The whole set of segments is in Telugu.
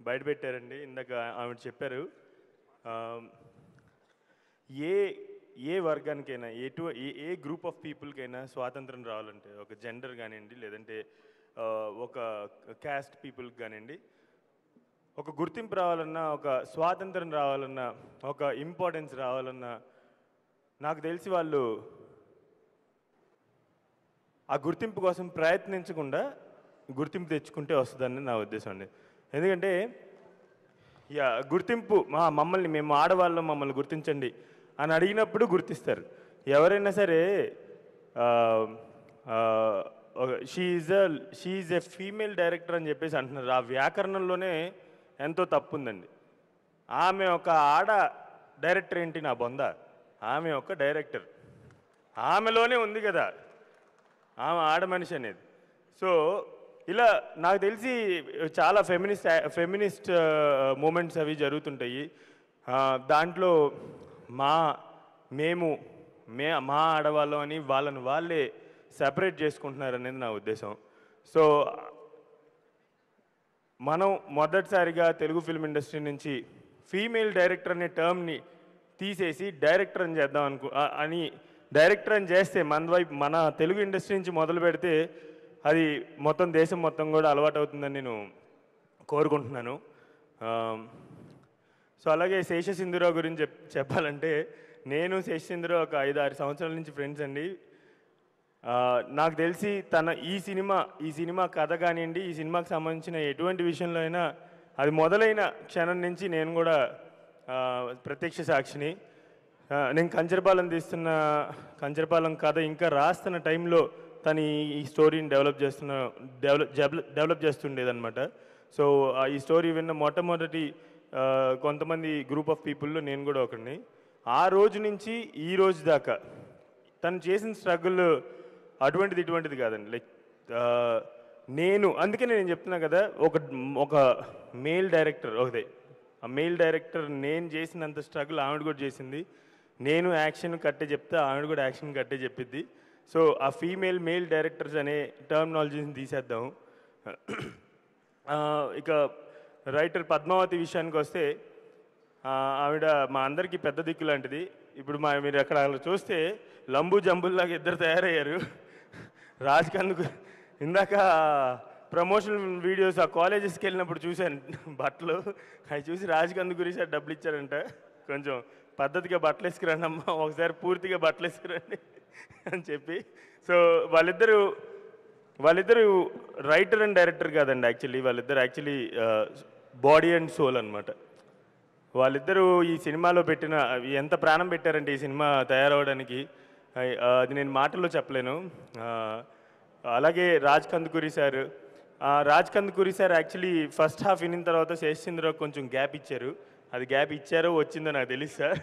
బయట పెట్టారండి ఇందాక ఆవిడ చెప్పారు ఆ, ఏ ఏ వర్గానికైనా ఎటు ఏ ఏ గ్రూప్ ఆఫ్ పీపుల్కైనా స్వాతంత్రం రావాలంటే ఒక జెండర్ కానివ్వండి లేదంటే ఆ, ఒక క్యాస్ట్ పీపుల్కి కానివ్వండి ఒక గుర్తింపు రావాలన్నా ఒక స్వాతంత్రం రావాలన్నా ఒక ఇంపార్టెన్స్ రావాలన్నా నాకు తెలిసి వాళ్ళు ఆ గుర్తింపు కోసం ప్రయత్నించకుండా గుర్తింపు తెచ్చుకుంటే వస్తుందని నా ఉద్దేశం అండి ఎందుకంటే యా గుర్తింపు మా మమ్మల్ని మేము ఆడవాళ్ళం మమ్మల్ని గుర్తించండి అని అడిగినప్పుడు గుర్తిస్తారు ఎవరైనా సరే she uh she a female director అని చెప్పేసి అంటున్నారు ఆ వ్యాకరణంలోనే ఎంతో తప్పు ఉందండి ఆమె ఒక ఆడ డైరెక్టర్ ఏంటి నా బొంద ఆమె ఒక డైరెక్టర్ ఆమెలోనే ఉంది కదా ఆమె ఆడ మనిషి అనేది సో ఇలా నాకు తెలిసి చాలా ఫెమినిస్ట్ ఫెమినిస్ట్ మూమెంట్స్ అవి జరుగుతుంటాయి ఆ, దాంట్లో మా మేము మే మా ఆడవాళ్ళం అని వాళ్ళని వాళ్ళే సెపరేట్ చేసుకుంటున్నారు అనేది నా ఉద్దేశం సో మనం మొదటిసారిగా తెలుగు ఫిల్మ్ ఇండస్ట్రీ నుంచి ఫీమేల్ డైరెక్టర్ అనే టర్మ్ని తీసేసి డైరెక్టర్ అని చేద్దాం అనుకు ఆ- అని డైరెక్టర్ అని చేస్తే మన వైపు మన తెలుగు ఇండస్ట్రీ నుంచి మొదలు పెడితే అది మొత్తం దేశం మొత్తం కూడా అలవాటు అవుతుందని నేను కోరుకుంటున్నాను ఆ, సో అలాగే శేషసింధురావు గురించి చెప్ చెప్పాలంటే నేను శేషసింధురావు ఒక ఐదు ఆరు సంవత్సరాల నుంచి ఫ్రెండ్స్ అండి ఆ, నాకు తెలిసి తన ఈ సినిమా ఈ సినిమా కథ కానివ్వండి ఈ సినిమాకి సంబంధించిన ఎటువంటి విషయంలో అయినా అది మొదలైన క్షణం నుంచి నేను కూడా ఆ, ప్రత్యక్ష సాక్షిని ఆ, నేను కంచరపాలెం తీస్తున్న కంచరపాలెం కథ ఇంకా రాస్తున్న టైంలో తను ఈ- ఈ స్టోరీని డెవలప్ చేస్తున్న డెవలప్ డెవలప్ చేస్తుండేదన్నమాట సో ఆ ఈ స్టోరీ విన్న మొట్టమొదటి ఆ, కొంతమంది గ్రూప్ ఆఫ్ పీపుల్లో నేను కూడా ఒకరిని ఆ రోజు నుంచి ఈ రోజు దాకా తను చేసిన స్ట్రగుల్ అటువంటిది ఇటువంటిది కాదండి లైక్ నేను అందుకే నేను చెప్తున్నా కదా ఒక ఒక మేల్ డైరెక్టర్ ఒకదే ఆ మేల్ డైరెక్టర్ నేను చేసినంత స్ట్రగుల్ ఆవిడ కూడా చేసింది నేను యాక్షన్ కట్టే చెప్తే ఆవిడ కూడా యాక్షన్ కట్టే చెప్పిద్ది సో ఆ ఫీమేల్ మేల్ డైరెక్టర్స్ అనే టర్మినాలజీని తీసేద్దాం ఆ, ఇక రైటర్ పద్మావతి విషయానికి వస్తే ఆ, ఆవిడ మా అందరికీ పెద్ద దిక్కు లాంటిది ఇప్పుడు మా మీరు అక్కడ అలా చూస్తే లంబు జంబుల్లాగా ఇద్దరు తయారయ్యారు రాజ్ కందుకు ఇందాక ప్రమోషన్ వీడియోస్ ఆ కాలేజెస్కి వెళ్ళినప్పుడు చూశాను బట్టలు అవి చూసి రాజ్ కందు గురించి డబ్బులు ఇచ్చారంట కొంచెం పద్ధతిగా బట్టలు వేసుకురండి అమ్మ ఒకసారి పూర్తిగా బట్టలు వేసుకురండి అని చెప్పి సో వాళ్ళిద్దరూ వాళ్ళిద్దరు రైటర్ అండ్ డైరెక్టర్ కాదండి యాక్చువల్లీ వాళ్ళిద్దరు యాక్చువల్లీ బాడీ అండ్ సోల్ అన్నమాట వాళ్ళిద్దరూ ఈ సినిమాలో పెట్టిన ఎంత ప్రాణం పెట్టారంటే ఈ సినిమా తయారవడానికి అయ్- ఆ, అది నేను మాటల్లో చెప్పలేను ఆ, అలాగే రాజ్ కందుకూరి సార్ ఆ, Raj Kandukuri sir actually first half వినిన తర్వాత శేషచంద్రరావు కొంచెం గ్యాప్ ఇచ్చారు అది గ్యాప్ ఇచ్చారో వచ్చిందో నాకు తెలియదు సార్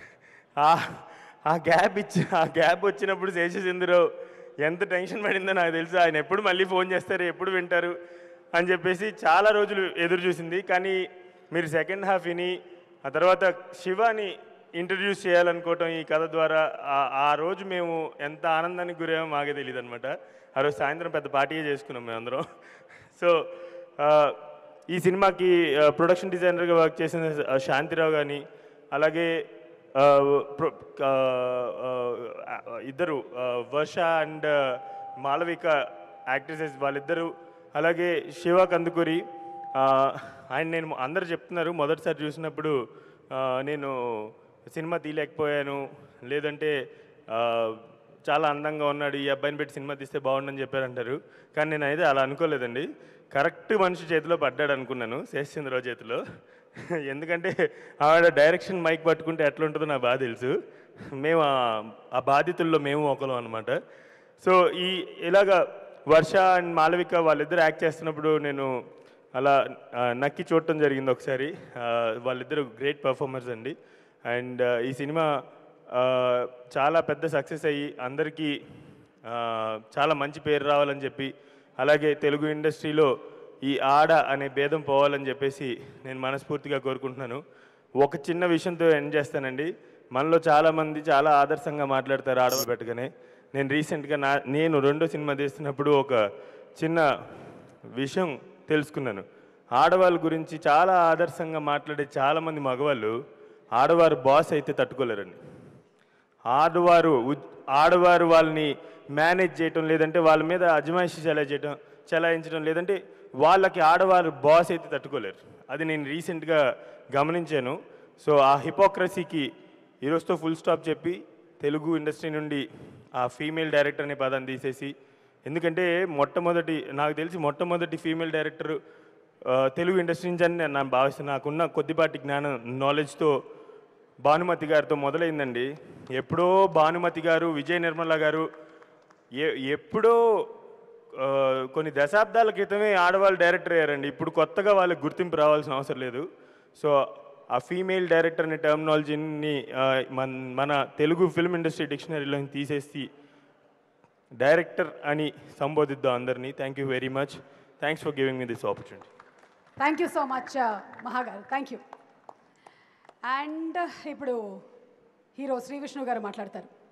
ఆ ఆ గ్యాప్ ఇచ్చి ఆ గ్యాప్ వచ్చినప్పుడు శేషచంద్రరావు ఎంత టెన్షన్ పడిందో నాకు తెలుసు ఆయన ఎప్పుడు మళ్ళీ ఫోన్ చేస్తారు ఎప్పుడు వింటారు అని చెప్పేసి చాలా రోజులు ఎదురు చూసింది కానీ మీరు సెకండ్ హాఫ్ విని ఆ తర్వాత శివాని ఇంట్రడ్యూస్ చేయాలనుకోవటం ఈ కథ ద్వారా ఆ- ఆ రోజు మేము ఎంత ఆనందానికి గురేమో మాకే తెలియదు అనమాట ఆ రోజు సాయంత్రం పెద్ద పార్టీయే చేసుకున్నాం మేమందరం సో ఆ, ఈ సినిమాకి ఆ, ప్రొడక్షన్ డిజైనర్గా వర్క్ చేసిన ఆ, శాంతిరావు కానీ అలాగే ఆ, ప్రొ- ఆ, ఆ, ఇద్దరు ఆ, వర్ష అండ్ మాలవిక యాక్ట్రెసెస్ వాళ్ళిద్దరూ అలాగే శివ కందుకూరి ఆ, ఆయన నేను అందరు చెప్తున్నారు మొదటిసారి చూసినప్పుడు ఆ, నేను సినిమా తీయలేకపోయాను లేదంటే ఆ, చాలా అందంగా ఉన్నాడు ఈ అబ్బాయిని పెట్టి సినిమా తీస్తే బాగుండని చెప్పారంటారు కానీ నేను అయితే అలా అనుకోలేదండి కరెక్ట్ మనిషి చేతిలో పడ్డాడు అనుకున్నాను శేషచంద్రరావు చేతిలో ఎందుకంటే ఆవిడ డైరెక్షన్ మైక్ పట్టుకుంటే ఎట్లా ఉంటుందో నాకు బాగా తెలుసు మేము ఆ- ఆ బాధితుల్లో మేము ఒకలం అనమాట సో ఈ ఇలాగా వర్ష అండ్ మాలవిక వాళ్ళిద్దరు యాక్ట్ చేస్తున్నప్పుడు నేను అలా ఆ, నక్కి చూడటం జరిగింది ఒకసారి ఆ, వాళ్ళిద్దరు గ్రేట్ పర్ఫార్మర్స్ అండి అండ్ ఈ సినిమా ఆ, చాలా పెద్ద సక్సెస్ అయ్యి అందరికీ ఆ, చాలా మంచి పేరు రావాలని చెప్పి అలాగే తెలుగు ఇండస్ట్రీలో ఈ ఆడ అనే భేదం పోవాలని చెప్పేసి నేను మనస్ఫూర్తిగా కోరుకుంటున్నాను ఒక చిన్న విషయంతో ఎండ్ చేస్తానండి మనలో చాలామంది చాలా ఆదర్శంగా మాట్లాడతారు ఆడవాళ్ళు పెట్టగానే నేను రీసెంట్గా నా నేను రెండో సినిమా తీస్తున్నప్పుడు ఒక చిన్న విషయం తెలుసుకున్నాను ఆడవాళ్ళ గురించి చాలా ఆదర్శంగా మాట్లాడే చాలామంది మగవాళ్ళు ఆడవారు బాస్ అయితే తట్టుకోలేరండి ఆడవారు ఉద్- ఆడవారు వాళ్ళని మేనేజ్ చేయటం లేదంటే వాళ్ళ మీద అజమాయిషి చలా చేయటం చలాయించడం లేదంటే వాళ్ళకి ఆడవారు బాస్ అయితే తట్టుకోలేరు అది నేను రీసెంట్గా గమనించాను సో ఆ హిపోక్రసీకి ఈరోజుతో ఫుల్ స్టాప్ చెప్పి తెలుగు ఇండస్ట్రీ నుండి ఆ ఫీమేల్ డైరెక్టర్ అనే పదాన్ని తీసేసి ఎందుకంటే మొట్టమొదటి నాకు తెలిసి మొట్టమొదటి ఫీమేల్ డైరెక్టర్ తెలుగు ఇండస్ట్రీ నుంచి అని నేను భావిస్తున్నాను నాకున్న కొద్దిపాటి జ్ఞానం నాలెడ్జ్తో భానుమతి గారితో మొదలైందండి ఎప్పుడో భానుమతి గారు విజయ నిర్మల గారు ఏ ఎప్పుడో ఆ, కొన్ని దశాబ్దాల క్రితమే ఆడవాళ్ళు డైరెక్టర్ అయ్యారండి ఇప్పుడు కొత్తగా వాళ్ళకి గుర్తింపు రావాల్సిన అవసరం లేదు సో ఆ ఫీమేల్ డైరెక్టర్ అనే టర్మినాలజీని మన మన తెలుగు ఫిల్మ్ ఇండస్ట్రీ డిక్షనరీలో తీసేసి డైరెక్టర్ అని సంబోధిద్దాం అందరినీ thank you very much thanks for giving me this opportunity thank you so much మహాగారు థ్యాంక్ యూ అండ్ ఇప్పుడు హీరో శ్రీ విష్ణు గారు మాట్లాడతారు